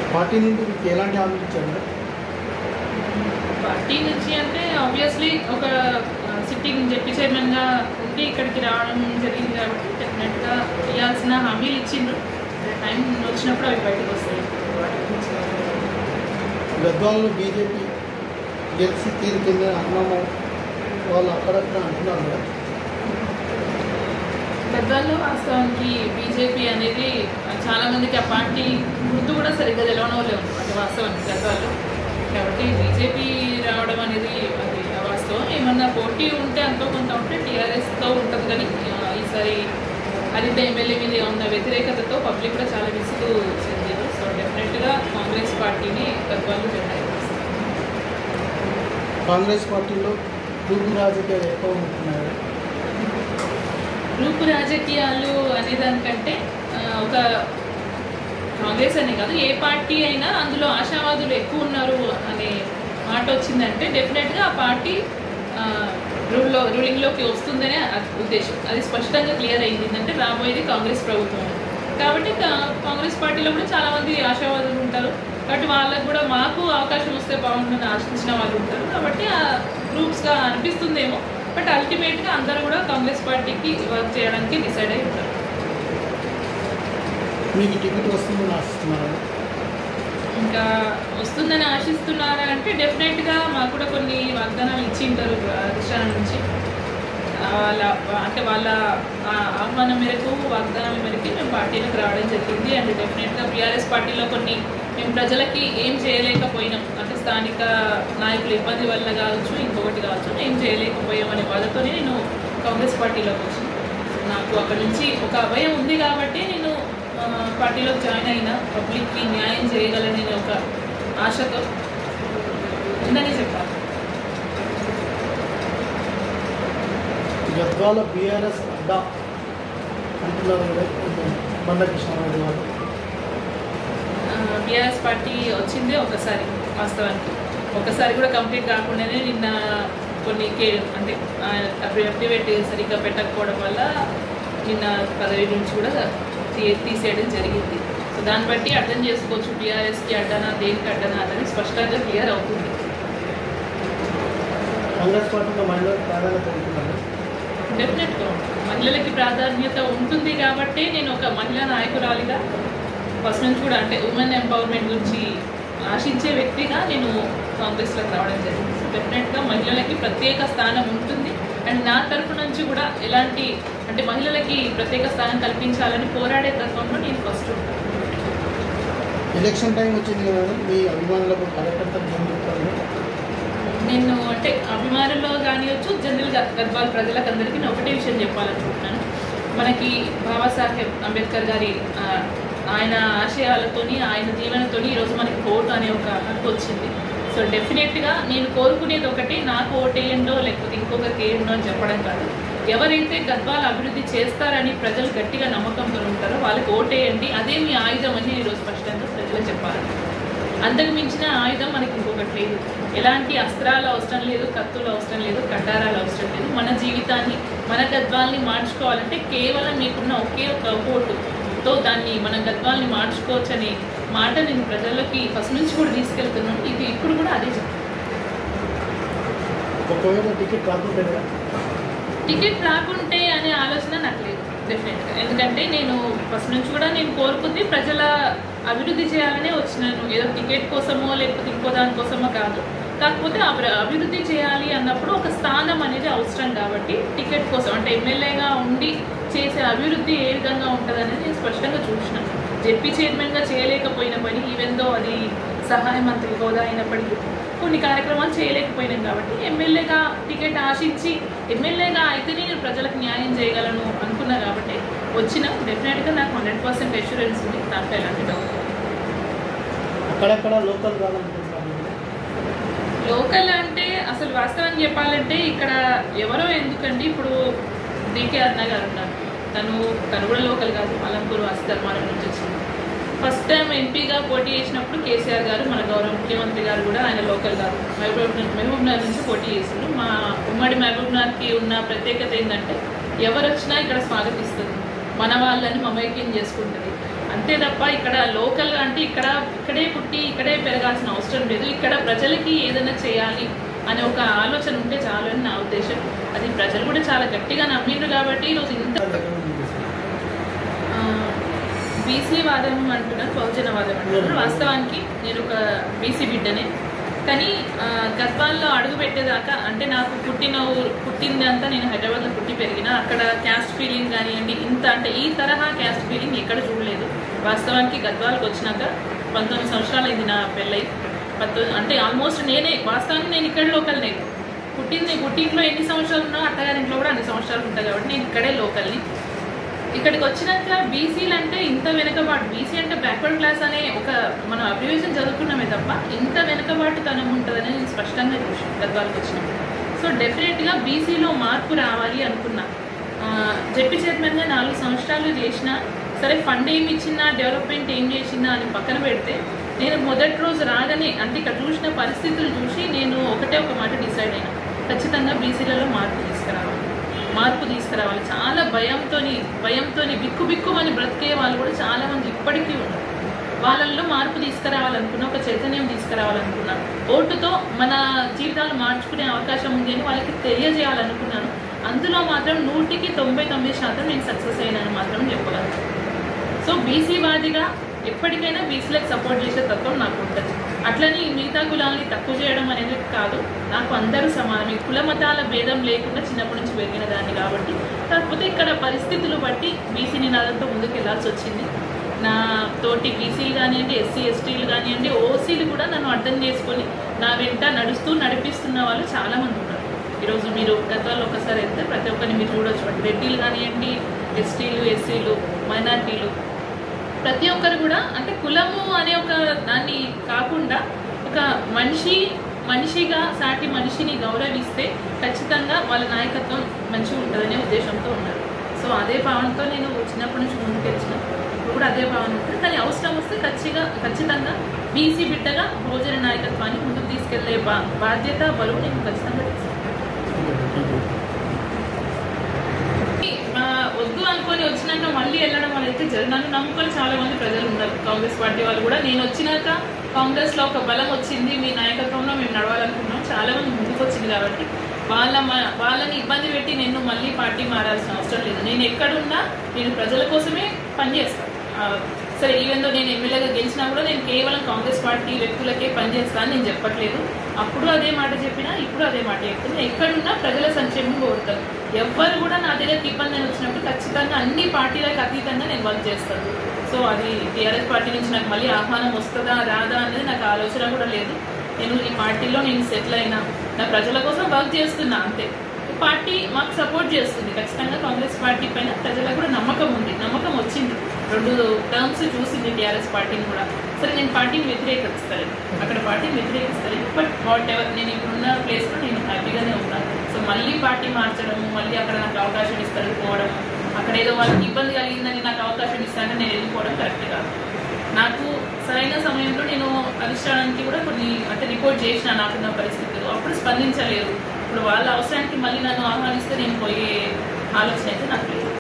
Party నుండి మీకు ఎలాంటి హామీలు ఇచ్చారు మేడం? పార్టీ నుంచి అంటే ఆబ్వియస్లీ ఒక సిట్టింగ్ జెపీ చైర్మన్గా ఉండి ఇక్కడికి రావడం జరిగింది కాబట్టి డెఫినెట్గా ఇవ్వాల్సిన హామీలు ఇచ్చిండ్రు టైం వచ్చినప్పుడు అవి బయటకు వస్తాయి వాటి గురించి గద్వాలలో బీజేపీ గెలిచి తీరు కింద అన్నాము వాళ్ళు అక్కడక్కడ అంటున్నారు మేడం. పెద్దల్లో వాస్తవానికి బీజేపీ అనేది చాలా మందికి ఆ పార్టీ గుర్తు కూడా సరిగ్గా తెలవడం వల్లే ఉంది అది వాస్తవానికి గద్వాల్లో కాబట్టి బీజేపీ రావడం అనేది అది అవాస్తవం ఏమన్నా పోటీ ఉంటే అంతో కొంత ఉంటే టీఆర్ఎస్తో ఉంటుంది కానీ ఆ, ఈసారి హరిత ఎమ్మెల్యే మీద ఉన్న వ్యతిరేకతతో పబ్లిక్ కూడా చాలా విసుగు చెందారు సో డెఫినెట్గా కాంగ్రెస్ పార్టీని గద్వాల్లో నిర్ణయిస్తారు కాంగ్రెస్ పార్టీలో గ్రూప్ రాజకీయాలు ఎక్కువ ఉంటున్నాయి గ్రూప్ రాజకీయాలు అనేదానికంటే ఆ, ఒక కాంగ్రెస్ అనే కాదు ఏ పార్టీ అయినా అందులో ఆశావాదులు ఎక్కువ ఉన్నారు అనే మాట వచ్చిందంటే డెఫినెట్గా ఆ పార్టీ ఆ, రూల్లో రూలింగ్లోకి వస్తుందనే అ- ఉద్దేశం అది స్పష్టంగా క్లియర్ అయింది ఏంటంటే రాబోయేది కాంగ్రెస్ ప్రభుత్వం కాబట్టి కా- కాంగ్రెస్ పార్టీలో కూడా చాలా మంది ఆశావాదులు ఉంటారు కాబట్టి వాళ్ళకు కూడా మాకు అవకాశం వస్తే బాగుంటుందని ఆశించిన వాళ్ళు ఉంటారు కాబట్టి ఆ గ్రూప్స్గా అనిపిస్తుందేమో బట్ అల్టిమేట్గా అందరూ కూడా కాంగ్రెస్ పార్టీకి వర్క్ చేయడానికి డిసైడ్ అయి ఉంటారు మీకు టికెట్ వస్తుందని ఆశిస్తున్నారు ఇంకా వస్తుందని ఆశిస్తున్నారా అంటే డెఫినెట్గా మాకు కూడా కొన్ని వాగ్దానాలు ఇచ్చి ఉంటారు అధిష్టానం నుంచి ఆ, వాళ్ళ అంటే వాళ్ళ ఆ ఆహ్వానం మేరకు వాగ్దానాల మేరకు మేము పార్టీలకు రావడం జరిగింది అండ్ డెఫినెట్గా బీఆర్ఎస్ పార్టీలో కొన్ని మేము ప్రజలకి ఏం చేయలేకపోయినాం అంటే స్థానిక నాయకుల ఇబ్బంది వల్ల కావచ్చు ఇంకొకటి కావచ్చు ఏం చేయలేకపోయాం అనే బాధతోనే నేను కాంగ్రెస్ పార్టీలోకి వచ్చాను నాకు అక్కడ నుంచి ఒక అభయం ఉంది కాబట్టి నేను ఆ, పార్టీలోకి జాయిన్ అయినా పబ్లిక్కి న్యాయం చేయగలననే ఒక ఆశతో ఉందని చెప్పాలి గద్వాల బీఆర్ఎస్ అడ్డా అంటున్నారు కదా కొంచెం బండ కృష్ణారెడ్డి గారు బీఆర్ఎస్ పార్టీ వచ్చిందే ఒకసారి వాస్తవానికి ఒకసారి కూడా కంప్లీట్ కాకుండానే నిన్న కొన్ని కే అంటే అఫిడవిట్ సరిగ్గా పెట్టకపోవడం వల్ల నిన్న పదవి నుంచి కూడా తీ- తీసేయడం జరిగింది సో దాన్ని బట్టి అర్థం చేసుకోవచ్చు బీఆర్ఎస్కి అడ్డానా దేనికి అడ్డానా అనేది స్పష్టంగా క్లియర్ అవుతుంది కాంగ్రెస్ పార్టీలో మహిళలకు ప్రాధాన్యత ఉంటున్నారు డెఫినెట్గా ఉంటుంది మహిళలకి ప్రాధాన్యత ఉంటుంది కాబట్టి నేను ఒక మహిళా నాయకురాలిగా ఫస్ట్ నుంచి కూడా అంటే ఉమెన్ ఎంపవర్మెంట్ గురించి ఆశించే వ్యక్తిగా నేను కాంగ్రెస్లోకి రావడం జరిగింది సో డెఫినెట్గా మహిళలకి ప్రత్యేక స్థానం ఉంటుంది అండ్ నా తరఫు నుంచి కూడా ఎలాంటి అంటే మహిళలకి ప్రత్యేక స్థానం కల్పించాలని పోరాడే తత్వంలో నేను ఫస్ట్ ఉంటాను ఎలక్షన్ టైం వచ్చింది కదా మీ అభిమానులకు కార్యకర్తలకు ఏం చెప్తారు నేను అంటే అభిమానుల్లో కానివచ్చు జనరల్గా గద్వాల్ ప్రజలకు అందరికీ నేను ఒకటే విషయం చెప్పాలనుకుంటున్నాను మనకి బాబాసాహెబ్ అంబేద్కర్ గారి ఆ, ఆయన ఆశయాలతోని ఆయన దీవెనతోని ఈరోజు మనకి ఓటు అనే ఒక హక్కు వచ్చింది సో డెఫినెట్గా నేను కోరుకునేది ఒకటి నాకు ఓటేయండో లేకపోతే ఇంకొకరికి వేయండో అని చెప్పడం కాదు ఎవరైతే గద్వాల అభివృద్ధి చేస్తారని ప్రజలు గట్టిగా నమ్మకంతో ఉంటారో వాళ్ళకి ఓటేయండి అదే మీ ఆయుధం అని ఈరోజు స్పష్టంగా ప్రజలు చెప్పాలి అంతకు మించిన ఆయుధం మనకి ఇంకొకటి లేదు ఎలాంటి అస్త్రాలు అవసరం లేదు కత్తులు అవసరం లేదు కటారాలు అవసరం లేదు మన జీవితాన్ని మన గద్వాల్ని మార్చుకోవాలంటే కేవలం మీకున్న ఒకే ఒక ఓటుతో దాన్ని మన గద్వాల్ని మార్చుకోవచ్చు అనే మాట నేను ప్రజల్లోకి ఫస్ట్ నుంచి కూడా తీసుకెళ్తున్నాను ఇది ఇప్పుడు కూడా అదే చెప్తాను ఒకవేళ టికెట్ రాకుంటే కదా టికెట్ రాకుంటే అనే ఆలోచన నాకు లేదు డెఫినెట్గా ఎందుకంటే నేను ఫస్ట్ నుంచి కూడా నేను కోరుకుంది ప్రజల అభివృద్ధి చేయాలనే వచ్చినాను ఏదో టికెట్ కోసమో లేకపోతే ఇంకో దానికోసమో కాదు కాకపోతే అభి- అభివృద్ధి చేయాలి అన్నప్పుడు ఒక స్థానం అనేది అవసరం కాబట్టి టికెట్ కోసం అంటే ఎమ్మెల్యేగా ఉండి చేసే అభివృద్ధి ఏ విధంగా ఉంటుంది అనేది నేను స్పష్టంగా చూసినాను జెడ్పీ చైర్మన్గా చేయలేకపోయిన పని ఈవెందో అది సహాయ మంత్రి హోదా అయినప్పటికీ కొన్ని కార్యక్రమాలు చేయలేకపోయినాం కాబట్టి ఎమ్మెల్యేగా టికెట్ ఆశించి ఎమ్మెల్యేగా అయితే నేను ప్రజలకు న్యాయం చేయగలను అనుకున్నా కాబట్టి వచ్చిన డెఫినెట్గా నాకు హండ్రెడ్ పర్సెంట్ అష్యూరెన్స్ ఉంది దాంట్లో ఎలాంటి డౌట్ లేదు. అక్కడక్కడ లోకల్ కావాలనుకుంటున్నారు లోకల్ అంటే అసలు వాస్తవం చెప్పాలంటే ఇక్కడ ఎవరో ఎందుకండి ఇప్పుడు డీకే అన్న గారు ఉన్నారు తను తను కూడా లోకల్ కాదు అలంపూర్ వాసి ధర్మారం నుంచి వచ్చింది ఫస్ట్ టైం ఎంపీగా పోటీ చేసినప్పుడు కేసీఆర్ గారు మన గౌరవ ముఖ్యమంత్రి గారు కూడా ఆయన లోకల్ కాదు మహబూబ్ మహబూబ్ నగర్ నుంచి పోటీ చేసిండ్రు మా ఉమ్మడి మహబూబ్ నగర్కి ఉన్న ప్రత్యేకత ఏంటంటే ఎవరు వచ్చినా ఇక్కడ స్వాగతిస్తుంది మన వాళ్ళని మమైక్యం చేసుకుంటుంది అంతే తప్ప ఇక్కడ లోకల్ అంటే ఇక్కడ ఇక్కడే పుట్టి ఇక్కడే పెరగాల్సిన అవసరం లేదు ఇక్కడ ప్రజలకి ఏదైనా చేయాలి అనే ఒక ఆలోచన ఉంటే చాలు అని నా ఉద్దేశం అది ప్రజలు కూడా చాలా గట్టిగా నమ్మిండ్రు కాబట్టి ఈరోజు ఇంత బీసీ వాదం అంటున్నారు బహుజన వాదం అంటున్నారు వాస్తవానికి నేను ఒక బీసీ బిడ్డనే కానీ ఆ, గద్వాల్లో అడుగు పెట్టేదాకా అంటే నాకు పుట్టిన ఊరు పుట్టింది అంతా నేను హైదరాబాద్లో పుట్టి పెరిగిన అక్కడ క్యాస్ట్ ఫీలింగ్ కానివ్వండి ఇంత అంటే ఈ తరహా క్యాస్ట్ ఫీలింగ్ ఎక్కడ చూడలేదు వాస్తవానికి గద్వాలకు వచ్చినాక పంతొమ్మిది సంవత్సరాలు అయింది నా పెళ్ళై పంతొమ్మిది అంటే ఆల్మోస్ట్ నేనే వాస్తవానికి నేను ఇక్కడ లోకల్నే పుట్టింది పుట్టింట్లో ఎన్ని సంవత్సరాలు ఉన్నా అత్తగారింట్లో కూడా అన్ని సంవత్సరాలు ఉంటాయి కాబట్టి నేను ఇక్కడే లోకల్ని ఇక్కడికి వచ్చినాక బీసీలు అంటే ఇంత వెనుకబాటు బీసీ అంటే బ్యాక్వర్డ్ క్లాస్ అనే ఒక మనం అబ్రివేషన్ చదువుకున్నామే తప్ప ఇంత వెనుకబాటుతనం ఉంటుందని నేను స్పష్టంగా చూసాను గద్వాలకు వచ్చినప్పుడు సో డెఫినెట్గా బీసీలో మార్పు రావాలి అనుకున్నా ఆ, జెడ్పీ చైర్మన్గా నాలుగు సంవత్సరాలు చేసిన సరే ఫండ్ ఏమి ఇచ్చినా డెవలప్మెంట్ ఏం చేసినా అని పక్కన పెడితే నేను మొదటి రోజు రాగానే అంటే ఇక్కడ చూసిన పరిస్థితులు చూసి నేను ఒకటే ఒక మాట డిసైడ్ అయినా ఖచ్చితంగా బీసీలలో మార్పు తీసుకురావాలి మార్పు తీసుకురావాలి చాలా భయంతోని భయంతోని బిక్కు బిక్కుమని బ్రతికే వాళ్ళు కూడా చాలా మంది ఇప్పటికీ ఉన్నారు వాళ్ళల్లో మార్పు తీసుకురావాలనుకున్నా ఒక చైతన్యం తీసుకురావాలనుకున్నా ఓటుతో మన జీవితాలు మార్చుకునే అవకాశం ఉంది అని వాళ్ళకి తెలియజేయాలనుకున్నాను అందులో మాత్రం నూటికి తొంభై తొమ్మిది శాతం నేను సక్సెస్ అయినాను మాత్రం చెప్పగలను సో బీసీ వాదిగా ఎప్పటికైనా బీసీలకు సపోర్ట్ చేసే తత్వం నాకు ఉంటుంది అట్లని మిగతా కులాలని తక్కువ చేయడం అనేది కాదు నాకు అందరూ సమానం ఈ కుల మతాల భేదం లేకుండా చిన్నప్పటి నుంచి పెరిగిన దాన్ని కాబట్టి కాకపోతే ఇక్కడ పరిస్థితులు బట్టి బీసీ నినాదంతో ముందుకు వెళ్లాల్సి వచ్చింది నా తోటి బీసీలు కానివ్వండి ఎస్సీ ఎస్టీలు కానివ్వండి ఓసీలు కూడా నన్ను అర్థం చేసుకొని నా వెంట నడుస్తూ నడిపిస్తున్న వాళ్ళు చాలా మంది ఉన్నారు ఈరోజు మీరు గతంలో ఒకసారి వెళ్తే ప్రతి ఒక్కరిని మీరు చూడొచ్చు అంటే రెడ్డిలు కానివ్వండి ఎస్టీలు ఎస్సీలు మైనార్టీలు ప్రతి ఒక్కరు కూడా అంటే కులము అనే ఒక దాన్ని కాకుండా ఒక మనిషి మనిషిగా సాటి మనిషిని గౌరవిస్తే ఖచ్చితంగా వాళ్ళ నాయకత్వం మంచిగా ఉంటుందనే ఉద్దేశంతో ఉన్నారు సో అదే భావనతో నేను చిన్నప్పటి నుంచి ముందుకు వచ్చిన ఇప్పుడు కూడా అదే భావన ఉంటుంది కానీ అవసరం వస్తే ఖచ్చితంగా ఖచ్చితంగా బీసీ బిడ్డగా భోజన నాయకత్వాన్ని ముందుకు తీసుకెళ్లే బా బాధ్యత బరువు నేను ఖచ్చితంగా తీసుకుంటాను మా వద్దు అనుకొని వచ్చినాక మళ్ళీ వెళ్ళడం అనేది జరగదు నన్ను నమ్ముకొని చాలా మంది ప్రజలు ఉన్నారు కాంగ్రెస్ పార్టీ వాళ్ళు కూడా నేను వచ్చినాక కాంగ్రెస్ లో ఒక బలం వచ్చింది మీ నాయకత్వంలో మేము నడవాలనుకున్నాం చాలా మంది ముందుకు వచ్చింది కాబట్టి వాళ్ళ మ- వాళ్ళని ఇబ్బంది పెట్టి నేను మళ్ళీ పార్టీ మారాల్సిన అవసరం లేదు నేను ఎక్కడున్నా నేను ప్రజల కోసమే పనిచేస్తాను ఆ, సరే ఈవెన్ దో నేను ఎమ్మెల్యేగా గెలిచినా కూడా నేను కేవలం కాంగ్రెస్ పార్టీ వ్యక్తులకే పనిచేస్తాను నేను చెప్పట్లేదు అప్పుడు అదే మాట చెప్పినా ఇప్పుడు అదే మాట చెప్తున్నా ఎక్కడున్నా ప్రజల సంక్షేమం కోరుతాను ఎవ్వరు కూడా నా దగ్గరికి ఇబ్బంది అని వచ్చినప్పుడు ఖచ్చితంగా అన్ని పార్టీలకు అతీతంగా నేను వర్క్ చేస్తాను సో అది టీఆర్ఎస్ పార్టీ నుంచి నాకు మళ్ళీ ఆహ్వానం వస్తుందా రాదా అనేది నాకు ఆలోచన కూడా లేదు నేను ఈ పార్టీలో నేను సెటిల్ అయినా నా ప్రజల కోసం వర్క్ చేస్తున్నా అంతే ఈ పార్టీ మాకు సపోర్ట్ చేస్తుంది ఖచ్చితంగా కాంగ్రెస్ పార్టీ పైన ప్రజలకు కూడా నమ్మకం ఉంది నమ్మకం వచ్చింది రెండు టర్మ్స్ చూసింది టీఆర్ఎస్ పార్టీని కూడా సరే నేను పార్టీని వ్యతిరేకిస్తలేను అక్కడ పార్టీని వ్యతిరేకిస్తలేను బట్ వాట్ ఎవర్ నేను ఇప్పుడున్న ప్లేస్లో నేను హ్యాపీగానే ఉన్నాను సో మళ్ళీ పార్టీ మార్చడము మళ్ళీ అక్కడ నాకు అవకాశం ఇస్తారు పోవడం అక్కడ ఏదో వాళ్ళకి ఇబ్బంది కలిగిందని నాకు అవకాశం ఇస్తానని నేను వెళ్ళిపోవడం కరెక్ట్ కాదు నాకు సరైన సమయంలో నేను అధిష్టానానికి కూడా కొన్ని అంటే రిపోర్ట్ చేసిన నాకున్న పరిస్థితులు అప్పుడు స్పందించలేదు ఇప్పుడు వాళ్ళ అవసరానికి మళ్ళీ నన్ను ఆహ్వానిస్తే నేను పోయే ఆలోచన అయితే నాకు లేదు